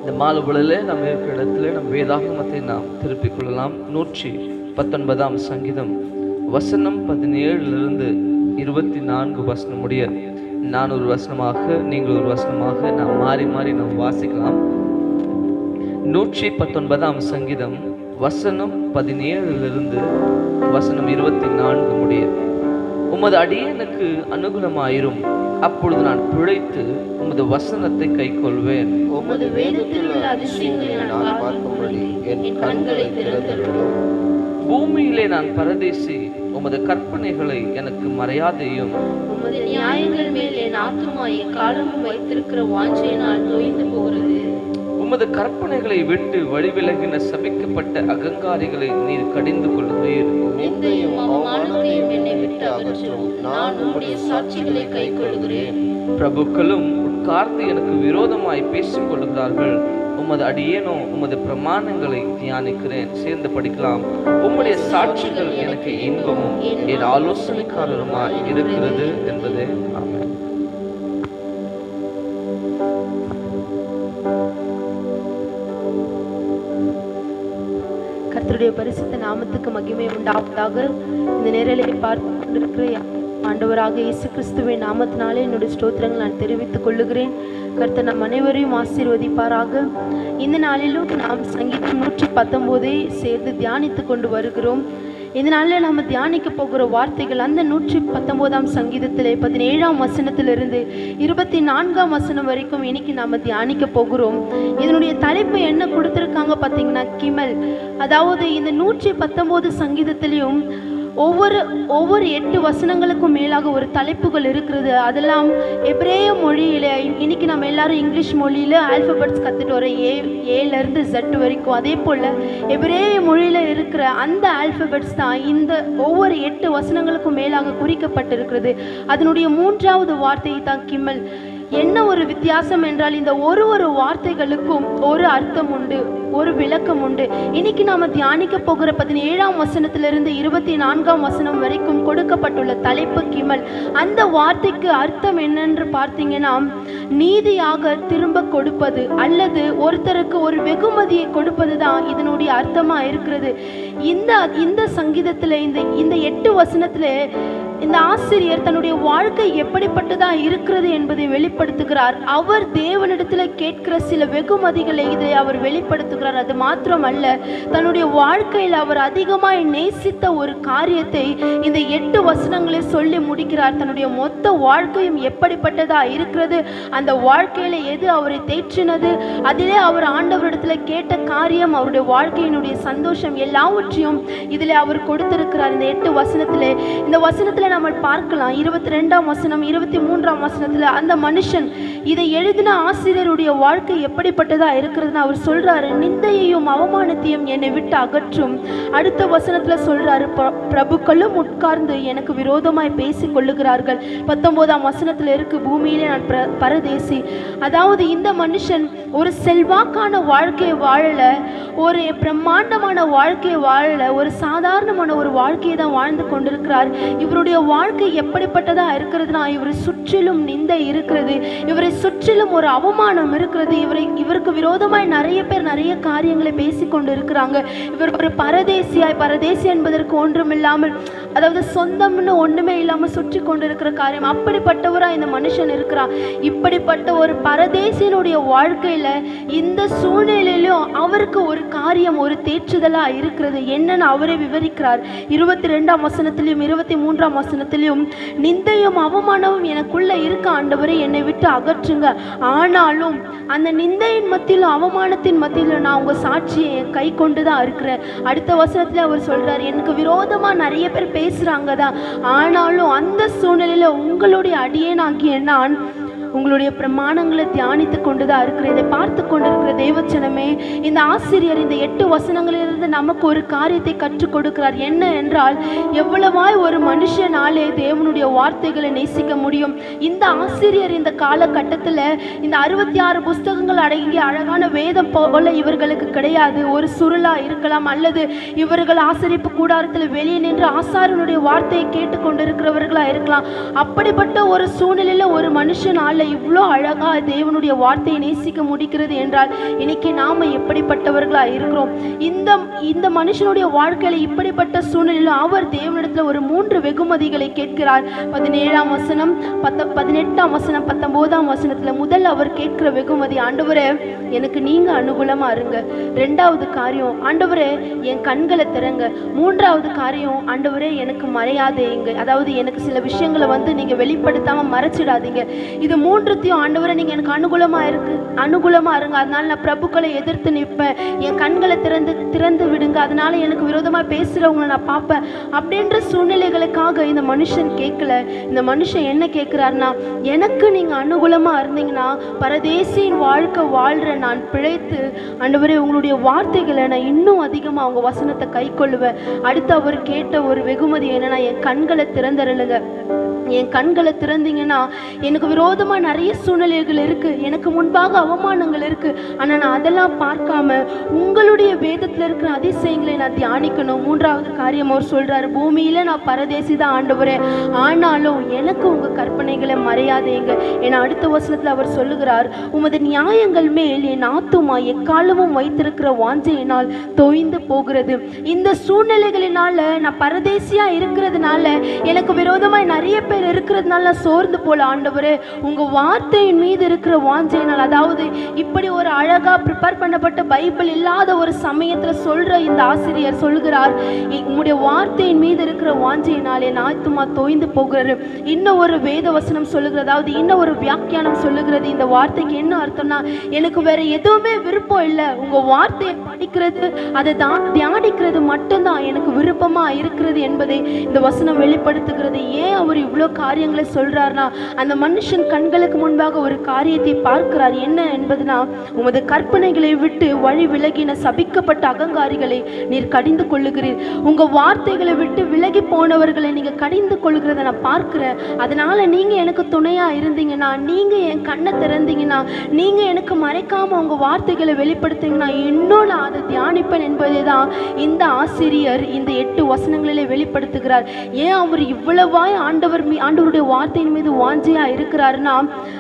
இந்த மாலை பொழுதில் நம்ம இருக்கிற இடத்துல நம்ம வேதாகமத்தை நாம் திருப்பிக் கொள்ளலாம் நூற்றி பத்தொன்பதாம் சங்கீதம் வசனம் பதினேழுலிருந்து இருபத்தி நான்கு வசனம் முடிய நான் ஒரு வசனமாக நீங்கள் ஒரு வசனமாக நாம் மாறி மாறி நாம் வாசிக்கலாம் நூற்றி பத்தொன்பதாம் சங்கீதம் வசனம் பதினேழிலிருந்து வசனம் இருபத்தி நான்கு முடிய உமது அடியனுக்கு அனுகூலமாயிரும் அப்பொழுது நான் பிழைத்து உமது வசனத்தை கைக்கொள்வேன் உமது வேதத்தில் உள்ள அதிசயங்களை நான் பார்க்கும்படி என் கண்களை திறந்தருளும் பூமியிலே நான் பரதேசி உமது கற்பனைகளை எனக்கு மறையாதையும் உமது நியாயங்கள் மேல் என் ஆத்துமா எக்காலமும் வைத்திருக்கிற வாஞ்சையினால் தொய்ந்து போகிறது உமது கற்பனைகளை விட்டு வழிவிலகின சபிக்கப்பட்ட அகங்காரிகளை நீர் கடிந்து கொள்வீர் நிந்தையும் அவமானத்தையும் என்னை விட்டு அகற்றும் நான் உம்முடைய சாட்சிகளை கைக்கொள்கிறேன் பிரபுக்களும் உட்கார்ந்து எனக்கு விரோதமாய் பேசிக் கொள்கிறார்கள் உமது அடியேனோ உமது பிரமாணங்களை தியானிக்கிறேன் சேர்ந்து படிக்கலாம் உம்முடைய சாட்சிகள் எனக்கு இன்பமும் என் ஆலோசனைக்காரருமாய் இருக்கிறது என்பதே ஆமென் கர்த்தருடைய பரிசுத்த நாமத்துக்கு மகிமை உண்டாவதாக இந்த நேரலை பார்த்து கொண்டிருக்கிற ஆண்டவராக இயேசு கிறிஸ்துவின் நாமத்தினாலே என்னுடைய ஸ்தோத்திரங்கள் நான் தெரிவித்துக் கொள்ளுகிறேன் கர்த்தர் நம் அனைவரையும் ஆசீர்வதிப்பாராக இந்த நாளிலும் நாம் சங்கீதம் நூற்றி பத்தொம்போதை சேர்ந்து தியானித்து கொண்டு வருகிறோம் இந்த நாளில் நம்ம தியானிக்க போகிற வார்த்தைகள் அந்த நூற்றி பத்தொம்போதாம் சங்கீதத்திலே பதினேழாம் வசனத்திலிருந்து இருபத்தி நான்காம் வசனம் வரைக்கும் இன்னைக்கு நாம தியானிக்க போகிறோம் இதனுடைய தலைப்பு என்ன கொடுத்துருக்காங்க பார்த்தீங்கன்னா கிமல் அதாவது இந்த நூற்றி பத்தொம்போது சங்கீதத்திலையும் ஒவ்வொரு ஒவ்வொரு எட்டு வசனங்களுக்கும் மேலாக ஒரு தலைப்புகள் இருக்கிறது அதெல்லாம் எப்ரேய மொழியில இன்னைக்கு நம்ம எல்லாரும் இங்கிலீஷ் மொழியில ஆல்பபெட்ஸ் கற்றுட்டு வரோம் ஏ ஏலேருந்து ஜெட் வரைக்கும் அதே போல் எபிரேய மொழியில் இருக்கிற அந்த ஆல்பபெட்ஸ் தான் இந்த ஒவ்வொரு எட்டு வசனங்களுக்கும் மேலாக குறிக்கப்பட்டிருக்கிறது அதனுடைய மூன்றாவது வார்த்தை தான் கிம்மல் என்ன ஒரு வித்தியாசம் என்றால் இந்த ஒரு ஒரு வார்த்தைகளுக்கும் ஒரு அர்த்தம் உண்டு ஒரு விளக்கம் உண்டு இன்னைக்கு நாம தியானிக்க போகிற பதினேழாம் வசனத்திலிருந்து இருபத்தி நான்காம் வசனம் வரைக்கும் கொடுக்கப்பட்டுள்ள தலைப்பு கிமல் அந்த வார்த்தைக்கு அர்த்தம் என்னென்று பார்த்தீங்கன்னா நீதியாக திரும்ப கொடுப்பது அல்லது ஒருத்தருக்கு ஒரு வெகுமதியை கொடுப்பது தான் இதனுடைய அர்த்தமா இருக்கிறது இந்த இந்த சங்கீதத்துல இந்த இந்த எட்டு வசனத்துல இந்த ஆசிரியர் தன்னுடைய வாழ்க்கை எப்படிப்பட்டதா இருக்கிறது என்பதை வெளிப்படுத்துகிறார் அவர் தேவனிடத்துல கேட்கிற சில வெகுமதிகளை இதை அவர் வெளிப்படுத்துகிறார் அது மாத்திரமல்ல தன்னுடைய வாழ்க்கையில் அவர் அதிகமாய் நேசித்த ஒரு காரியத்தை இந்த எட்டு வசனங்களை சொல்லி முடிக்கிறார் தன்னுடைய மொத்த வாழ்க்கையும் எப்படிப்பட்டதா இருக்கிறது அந்த வாழ்க்கையில எது அவரை தேற்றினது அதிலே அவர் ஆண்டவரிடத்துல கேட்ட காரியம் அவருடைய வாழ்க்கையினுடைய சந்தோஷம் எல்லாவற்றையும் இதில் அவர் கொடுத்திருக்கிறார் இந்த எட்டு வசனத்திலே இந்த வசனத்துல நம்ம பார்க்கலாம் இருபத்தி ரெண்டாம் வசனம் இருபத்தி மூன்றாம் வசனத்துல அந்த மனுஷன் இதை எழுதின ஆசிரியருடைய வாழ்க்கை எப்படிப்பட்டதா இருக்கிறதுன்னு அவர் சொல்றாரு நிந்தையையும் அவமானத்தையும் என்னை விட்டு அகற்றும் அடுத்த வசனத்துல சொல்றாரு "பிர- பிரபுக்களும் உட்கார்ந்து எனக்கு விரோதமாய் பேசிக் கொள்ளுகிறார்கள் பத்தொன்பதாம் வசனத்துல இருக்கு பூமியிலே நான் பிர- பரதேசி அதாவது இந்த மனுஷன் ஒரு செல்வாக்கான வாழ்க்கையை வாழல ஒரு பிரம்மாண்டமான வாழ்க்கையை வாழல ஒரு சாதாரணமான ஒரு வாழ்க்கையை தான் வாழ்ந்து கொண்டிருக்கிறார் இவருடைய வாழ்க்கை எப்படிப்பட்டதா இருக்கிறதுனா இவரை சுற்றிலும் நிந்தை இருக்கிறது இவரை சுற்றிலும் ஒரு அவமானம் இருக்கிறது இவரை இவருக்கு விரோதமாய் நிறைய பேர் நிறைய காரியங்களை பேசிக்கொண்டு இருக்கிறாங்க இவர் ஒரு பரதேசியாய் பரதேசி என்பதற்கு ஒன்றுமில்லாமல் அதாவது சொந்தம்னு ஒண்ணுமே இல்லாம சுற்றி கொண்டு இருக்கிற காரியம் அப்படிப்பட்டவரா இந்த மனுஷன் இருக்கிறான் இப்படிப்பட்ட ஒரு பரதேசியனுடைய வாழ்க்கையில இந்த சூழ்நிலையிலும் அவருக்கு ஒரு காரியம் ஒரு தேற்றுதலா இருக்கிறது என்னன்னு அவரே விவரிக்கிறார் இருபத்தி ரெண்டாம் வசனத்திலையும் இருபத்தி மூன்றாம் வசனத்திலையும் நிந்தையும் அவமானமும் எனக்குள்ள இருக்க ஆண்டவரே என்னை விட்டு அகற்றுங்க ஆனாலும் அந்த நிந்தையின் மத்தியிலும் அவமானத்தின் மத்தியிலும் நான் உங்க சாட்சியை என் கை கொண்டு தான் இருக்கிறேன் அடுத்த வசனத்துல அவர் சொல்றாரு எனக்கு விரோதமா நிறைய பேர் பேசுறாங்க தான் ஆனாலும் அந்த சூழ்நிலையில உங்களுடைய அடியேனாகிய நான் உங்களுடைய பிரமாணங்களை தியானித்து கொண்டுதான் இருக்கிறேன் இதை பார்த்து கொண்டிருக்கிற தேவச்சனமே இந்த ஆசிரியர் இந்த எட்டு வசனங்களிலிருந்து நமக்கு ஒரு காரியத்தை கற்றுக் கொடுக்கிறார் என்ன என்றால் எவ்வளவாய் ஒரு மனுஷனாலே தேவனுடைய வார்த்தைகளை நேசிக்க முடியும் இந்த ஆசிரியர் இந்த காலகட்டத்தில் இந்த அறுபத்தி ஆறு புஸ்தகங்கள் அடங்கிய அழகான வேதம் போல இவர்களுக்கு கிடையாது ஒரு சுருளா இருக்கலாம் அல்லது இவர்கள் ஆசரிப்பு கூடாரத்தில் வெளியே நின்று ஆசாரனுடைய வார்த்தையை கேட்டுக்கொண்டிருக்கிறவர்களா இருக்கலாம் அப்படிப்பட்ட ஒரு சூழ்நிலையில ஒரு மனுஷனாலே நாள்ல இவ்வளோ அழகா தேவனுடைய வார்த்தையை நேசிக்க முடிக்கிறது என்றால் இன்னைக்கு நாம எப்படிப்பட்டவர்களா இருக்கிறோம் இந்த இந்த மனுஷனுடைய வாழ்க்கையில இப்படிப்பட்ட சூழ்நிலையிலும் அவர் தேவனிடத்துல ஒரு மூன்று வெகுமதிகளை கேட்கிறார் பதினேழாம் வசனம் பத்த பதினெட்டாம் வசனம் பத்தொன்பதாம் வசனத்துல முதல் அவர் கேட்கிற வெகுமதி ஆண்டவரே எனக்கு நீங்க அனுகூலமா இருங்க ரெண்டாவது காரியம் ஆண்டவரே என் கண்களை திறங்க மூன்றாவது காரியம் ஆண்டவரே எனக்கு மறையாதேங்க அதாவது எனக்கு சில விஷயங்களை வந்து நீங்க வெளிப்படுத்தாம மறைச்சிடாதீங்க இது மூன்றுத்தையும் ஆண்டவரே நீங்க எனக்கு அனுகூலமா இருக்கு அனுகூலமா இருங்க அதனால நான் பிரபுக்களை எதிர்த்து நிற்பேன் என் கண்களை திறந்து திறந்து விடுங்க அதனால எனக்கு விரோதமா பேசுறவங்களை நான் பார்ப்பேன் அப்படின்ற சூழ்நிலைகளுக்காக இந்த மனுஷன் கேட்கல இந்த மனுஷன் என்ன கேட்கிறாருன்னா எனக்கு நீங்க அனுகூலமா இருந்தீங்கன்னா பரதேசியின் வாழ்க்கை வாழ்ற நான் பிழைத்து ஆண்டவரே உங்களுடைய வார்த்தைகளை நான் இன்னும் அதிகமா அவங்க வசனத்தை கை கொள்ளுவேன் அடுத்து அவர் கேட்ட ஒரு வெகுமதி என்னன்னா என் கண்களை திறந்தருளுங்க என் கண்களை திறந்தீங்கன்னா எனக்கு விரோதமா நிறைய சூழ்நிலைகள் இருக்கு எனக்கு முன்பாக அவமானங்கள் இருக்கு ஆனா நான் அதெல்லாம் பார்க்காம உங்களுடைய வேதத்துல இருக்கிற அதிசயங்களை நான் தியானிக்கணும் மூன்றாவது காரியம் அவர் சொல்றாரு பூமியில நான் பரதேசி தான் ஆண்டவரே ஆனாலும் எனக்கு உங்க கற்பனைகளை மறையாதேங்க ஏன்னா அடுத்த வசனத்துல அவர் சொல்லுகிறார் உமது நியாயங்கள் மேல் என் ஆத்துமா எக்காலமும் வைத்திருக்கிற வாஞ்சையினால் தொய்ந்து போகிறது இந்த சூழ்நிலைகளினால நான் பரதேசியா இருக்கிறதுனால எனக்கு விரோதமாய் நிறைய பேர் இருக்கிறதுனால நான் சோர்ந்து போல ஆண்டவரே உங்க வார்த்தையின் மீது இருக்கிற வாஞ்சையினால் அதாவது இப்படி ஒரு அழகா ப்ரிப்பேர் பண்ணப்பட்ட பைபிள் இல்லாத ஒரு சமயத்துல சொல்ற இந்த ஆசிரியர் சொல்கிறார் "இ- உம்முடைய வார்த்தையின் மீது இருக்கிற வாஞ்சையினால் என் ஆத்துமா தோய்ந்து போகிறது இன்னும் ஒரு வேத வசனம் சொல்லுகிறது அதாவது இன்னும் ஒரு வியாக்கியானம் சொல்லுகிறது இந்த வார்த்தைக்கு என்ன அர்த்தம்னா எனக்கு வேற எதுவுமே விருப்பம் இல்லை உங்க வார்த்தையை படிக்கிறது அதை தான் தியானிக்கிறது மட்டும்தான் எனக்கு விருப்பமா இருக்கிறது என்பதை இந்த வசனம் வெளிப்படுத்துகிறது ஏன் அவர் இவ்வளோ காரியங்களை சொல்றாருனா அந்த மனுஷன் கண்களுக்கு முன்பாக ஒரு காரியத்தை பார்க்கிறார் என்ன என்பதுனா உமது கற்பனைகளை விட்டு வழி விலகின சபிக்கப்பட்ட அகங்காரிகளை நீர் கடிந்து கொள்ளுகிறீர் உங்க வார்த்தைகளை விட்டு விலகி போனவர்களை நீங்க கடிந்து கொள்கிறத நான் பார்க்கிறேன் அதனால நீங்க எனக்கு துணையா இருந்தீங்கன்னா நீங்க என் கண்ணை திறந்தீங்கன்னா நீங்க எனக்கு மறைக்காம உங்க வார்த்தைகளை வெளிப்படுத்துங்கன்னா இன்னும் நான் அதை தியானிப்பேன் என்பதை தான் இந்த ஆசிரியர் இந்த எட்டு வசனங்களிலே வெளிப்படுத்துகிறார் ஏன் அவர் இவ்வளவாய் ஆண்டவர் மீ ஆண்டவருடைய வார்த்தையின் மீது வாஞ்சியா இருக்கிறாருன்னா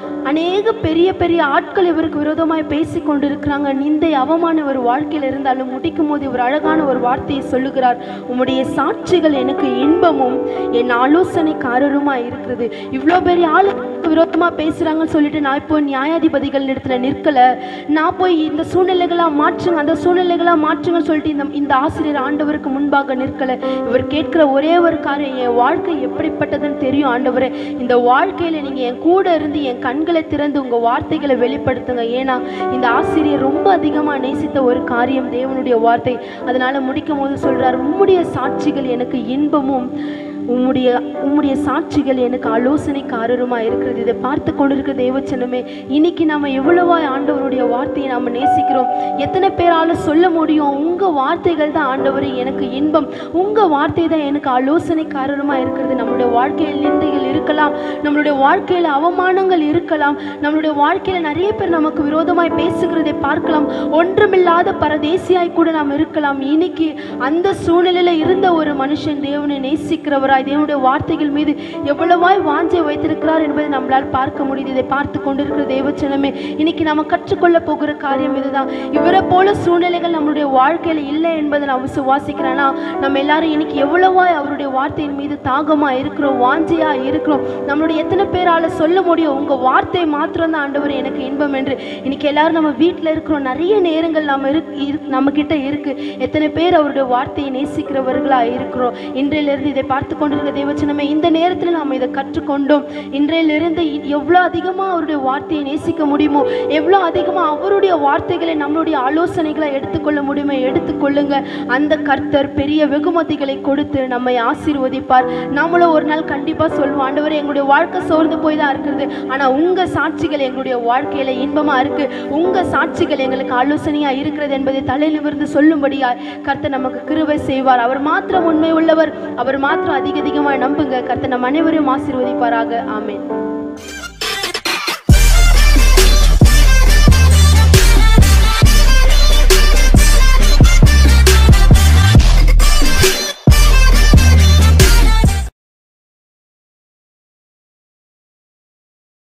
அநேக பெரிய பெரிய ஆட்கள் இவருக்கு விரோதமாய் பேசி கொண்டிருக்கிறாங்க நிந்தை அவமானம் ஒரு வாழ்க்கையில் இருந்தாலும் முடிக்கும் போது இவர் அழகான ஒரு வார்த்தையை சொல்லுகிறார் உம்முடைய சாட்சிகள் எனக்கு இன்பமும் என் ஆலோசனைக்காரருமாய் இருக்கிறது இவ்வளோ பெரிய ஆளு விரோதமா பேசுறாங்கன்னு சொல்லிட்டு நான் இப்போ நியாயாதிபதிகள் இடத்துல நிற்கல நான் போய் இந்த சூழ்நிலைகளாக மாற்றுங்க அந்த சூழ்நிலைகளாக மாற்றுங்கன்னு சொல்லிட்டு இந்த இந்த ஆசிரியர் ஆண்டவருக்கு முன்பாக நிற்கல இவர் கேட்கிற ஒரே ஒரு காரியம் என் வாழ்க்கை எப்படிப்பட்டதுன்னு தெரியும் ஆண்டவரே இந்த வாழ்க்கையில நீங்க என் கூட இருந்து என் கண்களை திறந்து உங்க வார்த்தைகளை வெளிப்படுத்துங்க ஏன்னா இந்த ஆசிரியர் ரொம்ப அதிகமா நேசித்த ஒரு காரியம் தேவனுடைய வார்த்தை அதனால முடிக்கும் போது சொல்றார் உம்முடைய சாட்சிகள் எனக்கு இன்பமும் உம்முடைய உம்முடைய சாட்சிகள் எனக்கு ஆலோசனைக்காரருமா இருக்கிறது இதை பார்த்து கொண்டிருக்க தேவச்சனமே இன்னைக்கு நாம எவ்வளவா ஆண்டவருடைய வார்த்தையை நாம நேசிக்கிறோம் எத்தனை பேரால சொல்ல முடியும் உங்க வார்த்தைகள் தான் ஆண்டவரே எனக்கு இன்பம் உங்க வார்த்தை தான் எனக்கு ஆலோசனைக்காரருமா இருக்கிறது நம்மளுடைய வாழ்க்கையில் நிந்தைகள் இருக்கலாம் நம்மளுடைய வாழ்க்கையில அவமானங்கள் இருக்கலாம் நம்மளுடைய வாழ்க்கையில நிறைய பேர் நமக்கு விரோதமாய் பேசுகிறதை பார்க்கலாம் ஒன்றுமில்லாத பரதேசியாய் கூட நாம் இருக்கலாம் இன்னைக்கு அந்த சூழ்நிலையில இருந்த ஒரு மனுஷன் தேவனை நேசிக்கிறவராய் தேவனுடைய வார்த்தைகள் மீது எவ்வளவாய் வாஞ்சை வைத்திருக்கிறார் என்பதை நம்மளால் பார்க்க முடியுது இதை பார்த்து கொண்டிருக்கிற தேவச்சனமே இன்னைக்கு நம்ம கற்றுக்கொள்ள போகிற காரியம் இதுதான் இவரை போல சூழ்நிலைகள் நம்மளுடைய வாழ்க்கையில இல்லை என்பதை நான் விசுவாசிக்கிறேன்னா நம்ம எல்லாரும் இன்னைக்கு எவ்வளவாய் அவருடைய வார்த்தையின் மீது தாகமா இருக்கிறோம் வாஞ்சையா இருக்கிறோம் நம்மளுடைய எத்தனை பேரால சொல்ல முடியும் உங்க வார்த்தை மாத்திரம் தான் ஆண்டவர் எனக்கு இன்பம் என்று இன்னைக்கு எல்லாரும் நம்ம வீட்டில் இருக்கிறோம் நிறைய நேரங்கள் நம்ம இருக்கு இருக்கு- நம்ம கிட்ட இருக்கு எத்தனை பேர் அவருடைய வார்த்தையை நேசிக்கிறவர்களா இருக்கிறோம் இன்றையிலிருந்து இதை பார்த்து கொண்டிருக்க தேவச்சனமே இந்த நேரத்தில் நாம் இதை கற்றுக்கொண்டோம் இன்றையிலிருந்து இ- எவ்வளோ அதிகமாக அவருடைய வார்த்தையை நேசிக்க முடியுமோ எவ்வளோ அதிகமாக அவருடைய வார்த்தைகளை நம்மளுடைய ஆலோசனைகளை எடுத்துக்கொள்ள முடியுமோ எடுத்துக்கொள்ளுங்க அந்த கர்த்தர் பெரிய வெகுமதிகளை கொடுத்து நம்மை ஆசீர்வதிப்பார் நாமளும் ஒரு நாள் கண்டிப்பாக சொல்லுவோம் ஆண்டவரே எங்களுடைய வாழ்க்கை சோர்ந்து போய் தான் இருக்கிறது ஆனால் உங்கள் சாட்சிகள் எங்களுடைய வாழ்க்கையில் இன்பமாக இருக்கு உங்கள் சாட்சிகள் எங்களுக்கு ஆலோசனையாக இருக்கிறது என்பதை தலை நிமிர்ந்து சொல்லும்படியாய் கர்த்தர் நமக்கு கிருபை செய்வார் அவர் மாத்திரம் உண்மை உள்ளவர் அவர் மாத்திரம் அதிக அதிகமாக நம்புங்க கர்த்தர் நம் அனைவரையும் ஆசீர்வதிப்பாராக ஆமென்